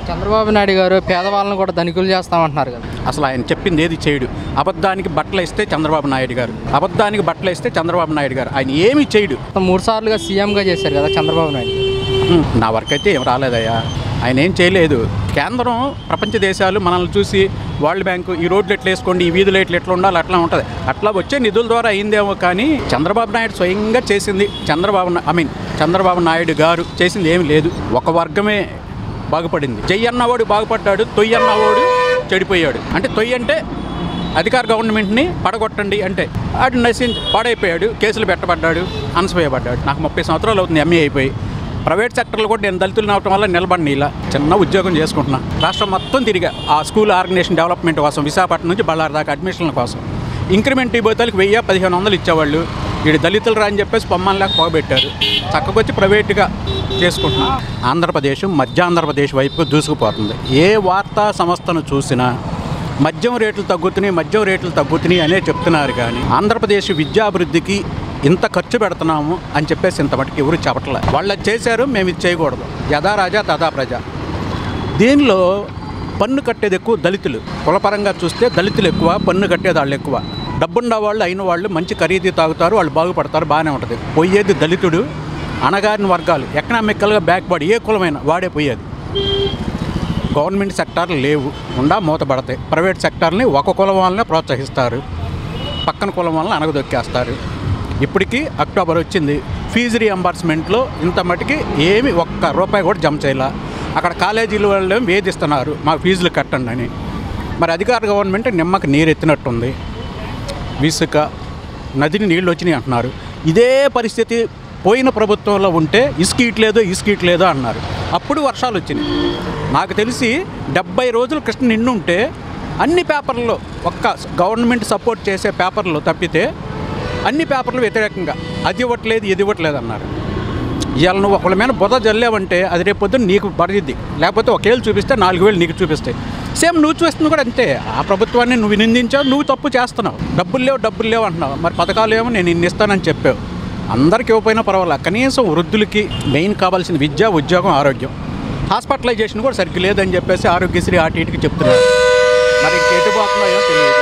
చంద్రబాబు నాయుడు గారు పేదవాళ్ళని కూడా ధనికులు చేస్తామంటున్నారు కదా అసలు ఆయన చెప్పింది ఏది చేయడు అబద్ధానికి బట్టలు ఇస్తే చంద్రబాబు నాయుడు గారు అబద్ధానికి బట్టలు ఇస్తే చంద్రబాబు నాయుడు గారు ఆయన ఏమీ చేయడు మూడు సార్లుగా సీఎంగా చేశారు కదా చంద్రబాబు నాయుడు హ్మ్, నా వరకు అయితే ఏం రాలేదయ్యా ఆయన ఏం చేయలేదు కేంద్రం ప్రపంచ దేశాలు మనల్ని చూసి వరల్డ్ బ్యాంకు ఈ రోడ్లు ఎట్లా వేసుకోండి ఈ వీధులు ఎట్లా ఎట్లా ఉండాలి అట్లా ఉంటుంది అట్లా వచ్చే నిధుల ద్వారా అయిందేమో కానీ చంద్రబాబు నాయుడు స్వయంగా చేసింది చంద్రబాబు ఐ మీన్ చంద్రబాబు నాయుడు గారు చేసింది ఏమీ లేదు ఒక వర్గమే బాగుపడింది జై అన్నవాడు బాగుపడ్డాడు తొయ్యి అన్నవాడు చెడిపోయాడు అంటే తొయ్యి అంటే అధికార గవర్నమెంట్ని పడగొట్టండి అంటే ఆడు నశించి పాడైపోయాడు కేసులు పెట్టబడ్డాడు అనసవేయబడ్డాడు నాకు ముప్పై సంవత్సరాలు అవుతుంది ఎంఏ అయిపోయి ప్రైవేట్ సెక్టర్లో కూడా నేను దళితులు అవటం వల్ల నిలబడి ఇలా చిన్న ఉద్యోగం చేసుకుంటున్నా రాష్ట్రం మొత్తం తిరిగా ఆ స్కూల్ ఆర్గనైజేషన్ డెవలప్మెంట్ కోసం విశాఖపట్నం నుంచి బళ్ళారి దాకా అడ్మిషన్ల కోసం ఇంక్రిమెంట్ ఇవ్వతాలకు వెయ్యి పదిహేను వందలు ఇచ్చేవాళ్ళు వీడు దళితులు రా అని చెప్పేసి పొమ్మని లేక పోగబెట్టారు చక్కకొచ్చి ప్రైవేట్గా చేసుకుంటున్నాం ఆంధ్రప్రదేశ్ మధ్య ఆంధ్రప్రదేశ్ వైపుకు దూసుకుపోతుంది ఏ వార్తా సంస్థను చూసినా మద్యం రేట్లు తగ్గుతున్నాయి మద్యం రేట్లు తగ్గుతున్నాయి అనే చెప్తున్నారు కానీ ఆంధ్రప్రదేశ్ విద్యాభివృద్ధికి ఇంత ఖర్చు పెడుతున్నాము అని చెప్పేసి ఇంత మటుకు ఎవరు చెప్పట్లే వాళ్ళు అది చేశారు మేము ఇది చేయకూడదు యథా రాజా తథా ప్రజ దీనిలో పన్ను కట్టేది ఎక్కువ దళితులు కులపరంగా చూస్తే దళితులు ఎక్కువ పన్ను కట్టేది వాళ్ళు ఎక్కువ డబ్బున్న వాళ్ళు అయిన వాళ్ళు మంచి ఖరీదు తాగుతారు వాళ్ళు బాగుపడతారు బాగానే ఉంటుంది పోయేది దళితుడు అణగారిన వర్గాలు ఎకనామికల్గా బ్యాక్వర్డ్ ఏ కులమైన వాడే పోయేది గవర్నమెంట్ సెక్టార్లు లేవు ఉండా మూతపడతాయి ప్రైవేట్ సెక్టార్ని ఒక కులం వాళ్ళనే ప్రోత్సహిస్తారు పక్కన కులం వాళ్ళని అనగదొక్కేస్తారు ఇప్పటికీ అక్టోబర్ వచ్చింది ఫీజు రియంబర్స్మెంట్లో ఇంత మటుకి ఏమి ఒక్క రూపాయి కూడా జమ చేయాల అక్కడ కాలేజీల వాళ్ళు ఏమో వేధిస్తున్నారు మా ఫీజులు కట్టండి అని మరి అధికార గవర్నమెంట్ నిమ్మకి నీరు ఎత్తినట్టుంది ఇసుక నదిని నీళ్ళు వచ్చినాయి అంటున్నారు ఇదే పరిస్థితి పోయిన ప్రభుత్వంలో ఉంటే ఇసుక ఇట్లేదో ఇసుక ఇట్లేదో అన్నారు అప్పుడు వర్షాలు వచ్చినాయి నాకు తెలిసి డెబ్బై రోజులు కృష్ణ నిండుంటే అన్ని పేపర్లలో ఒక్క గవర్నమెంట్ సపోర్ట్ చేసే పేపర్లు తప్పితే అన్ని పేపర్లు వ్యతిరేకంగా అది ఇవ్వట్లేదు ఇది ఇవ్వట్లేదు అన్నారు ఇవాళ నువ్వు ఒకళ్ళ మీద బుధ జల్లేవంటే అది రేపు పొద్దున్న నీకు పడిద్ది లేకపోతే ఒకేళ్ళు చూపిస్తే నాలుగు వేలు నీకు చూపిస్తాయి సేమ్ నువ్వు చూస్తుంది కూడా అంతే ఆ ప్రభుత్వాన్ని నువ్వు నిందించావు నువ్వు తప్పు చేస్తున్నావు డబ్బులు లేవు డబ్బులు లేవు అంటున్నావు మరి పథకాలు ఏమో నేను ఇన్ని ఇస్తానని చెప్పావు అందరికి ఇవ్వకపోయినా పర్వాలే కనీసం వృద్ధులకి మెయిన్ కావాల్సిన విద్య ఉద్యోగం ఆరోగ్యం హాస్పిటలైజేషన్ కూడా సరిగ్గా లేదని చెప్పేసి ఆరోగ్యశ్రీ అటు ఇటుకి చెప్తున్నారు మరి ఇంకెటు పోతుందో ఏమో తెలియదు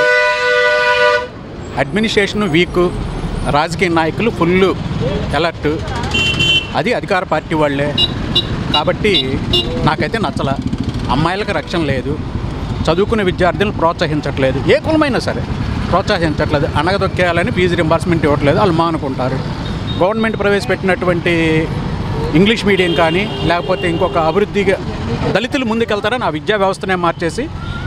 అడ్మినిస్ట్రేషన్ వీక్ రాజకీయ నాయకులు ఫుల్ అలర్ట్ అది అధికార పార్టీ వాళ్ళే కాబట్టి నాకైతే నచ్చల అమ్మాయిలకు రక్షణ లేదు చదువుకునే విద్యార్థులను ప్రోత్సహించట్లేదు ఏ కులమైనా సరే ప్రోత్సహించట్లేదు అనగదొక్కేయాలని ఫీజు రింబర్స్మెంట్ ఇవ్వట్లేదు వాళ్ళు మానుకుంటారు గవర్నమెంట్ ప్రవేశపెట్టినటువంటి ఇంగ్లీష్ మీడియం కానీ లేకపోతే ఇంకొక అభివృద్ధిగా దళితులు ముందుకెళ్తారని ఆ విద్యా వ్యవస్థనే మార్చేసి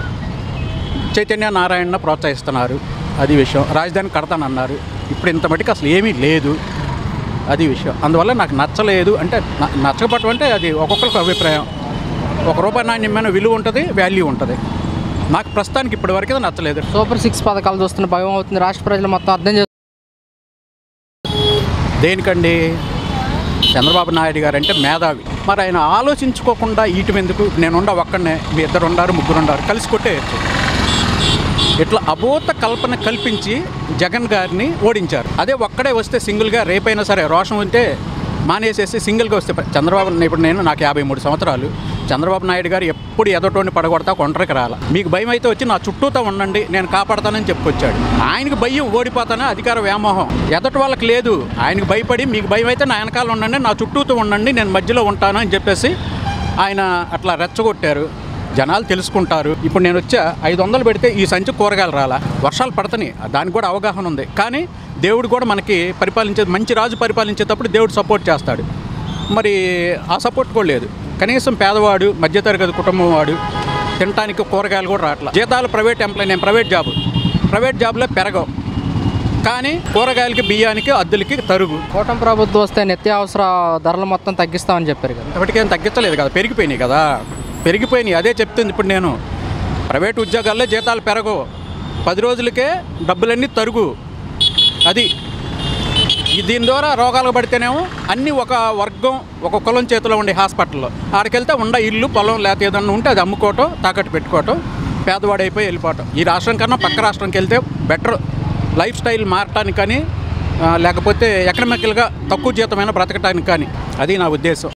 చైతన్య నారాయణ ప్రోత్సహిస్తున్నారు అది విషయం రాజధాని కడతానన్నారు ఇప్పుడు ఇంత మటుకు అసలు ఏమీ లేదు అది విషయం అందువల్ల నాకు నచ్చలేదు అంటే న- నచ్చకపోవటం అంటే అది ఒక్కొక్కరికి అభిప్రాయం ఒక రూపాయి నాణ్యమైన విలువ ఉంటుంది వాల్యూ ఉంటుంది నాకు ప్రస్తుతానికి ఇప్పటి వరకు అయితే నచ్చలేదు సూపర్ సిక్స్ పథకాలు చూస్తున్న భయం అవుతుంది రాష్ట్ర ప్రజలు మొత్తం అర్థం చేస్తారు దేనికండి చంద్రబాబు నాయుడు గారు అంటే మేధావి మరి ఆయన ఆలోచించుకోకుండా ఈటం ఎందుకు నేనుండా ఒక్కడనే మీ ఇద్దరు ఉండారు ముగ్గురు ఉండారు కలిసి కొట్టేయచ్చు ఇట్లా అబోత కల్పన కల్పించి జగన్ గారిని ఓడించారు అదే ఒక్కడే వస్తే సింగిల్గా రేపైనా సరే రోషం ఉంటే మానేసేసి సింగిల్గా వస్తే ప- చంద్రబాబు ఇప్పుడు నేను నాకు యాభై మూడు సంవత్సరాలు చంద్రబాబు నాయుడు గారు ఎప్పుడు ఎదటోని పడగొడతా ఒంటరికి రాల మీకు భయం అయితే వచ్చి నా చుట్టూతో ఉండండి నేను కాపాడతానని చెప్పుకొచ్చాడు ఆయనకి భయం ఓడిపోతానా అధికార వ్యామోహం ఎదటి వాళ్ళకి లేదు ఆయనకి భయపడి మీకు భయం అయితే నా వెనకాల ఉండండి నా చుట్టూతో ఉండండి నేను మధ్యలో ఉంటాను అని చెప్పేసి ఆయన అట్లా రెచ్చగొట్టారు జనాలు తెలుసుకుంటారు ఇప్పుడు నేను వచ్చా ఐదు వందలు పెడితే ఈ సంచి కూరగాయలు రాలా వర్షాలు పడతాయి దానికి కూడా అవగాహన ఉంది కానీ దేవుడు కూడా మనకి పరిపాలించే మంచి రాజు పరిపాలించేటప్పుడు దేవుడు సపోర్ట్ చేస్తాడు మరి ఆ సపోర్ట్ కూడా లేదు కనీసం పేదవాడు మధ్యతరగతి కుటుంబం వాడు తినడానికి కూరగాయలు కూడా రావట్లేదు జీతాలు ప్రైవేట్ ఎంప్లాయ్ నేను ప్రైవేట్ జాబ్ ప్రైవేట్ జాబ్లో పెరగవు కానీ కూరగాయలకి బియ్యానికి అద్దెలకి తరుగు కూటమి ప్రభుత్వం వస్తే నిత్యావసర ధరలు మొత్తం తగ్గిస్తామని చెప్పారు కదా ఇప్పటికేం తగ్గించలేదు కదా పెరిగిపోయినాయి కదా పెరిగిపోయినాయి అదే చెప్తుంది ఇప్పుడు నేను ప్రైవేట్ ఉద్యోగాల్లో జీతాలు పెరగవు పది రోజులకే డబ్బులన్నీ తరుగు అది ఈ దీని ద్వారా రోగాలు పడితేనేమో అన్నీ ఒక వర్గం ఒక కులం చేతిలో ఉండే హాస్పిటల్లో ఆడికెళ్తే ఉండ ఇల్లు పొలం లేకపోతే ఏదన్నా ఉంటే అది అమ్ముకోవటం తాకట్టు పెట్టుకోవటం పేదవాడైపోయి వెళ్ళిపోవటం ఈ రాష్ట్రం కన్నా పక్క రాష్ట్రంకి వెళ్తే బెటర్ లైఫ్ స్టైల్ మారటానికి కానీ ఆ, లేకపోతే ఎకనామికల్గా తక్కువ జీతమైన బ్రతకటానికి కానీ అది నా ఉద్దేశం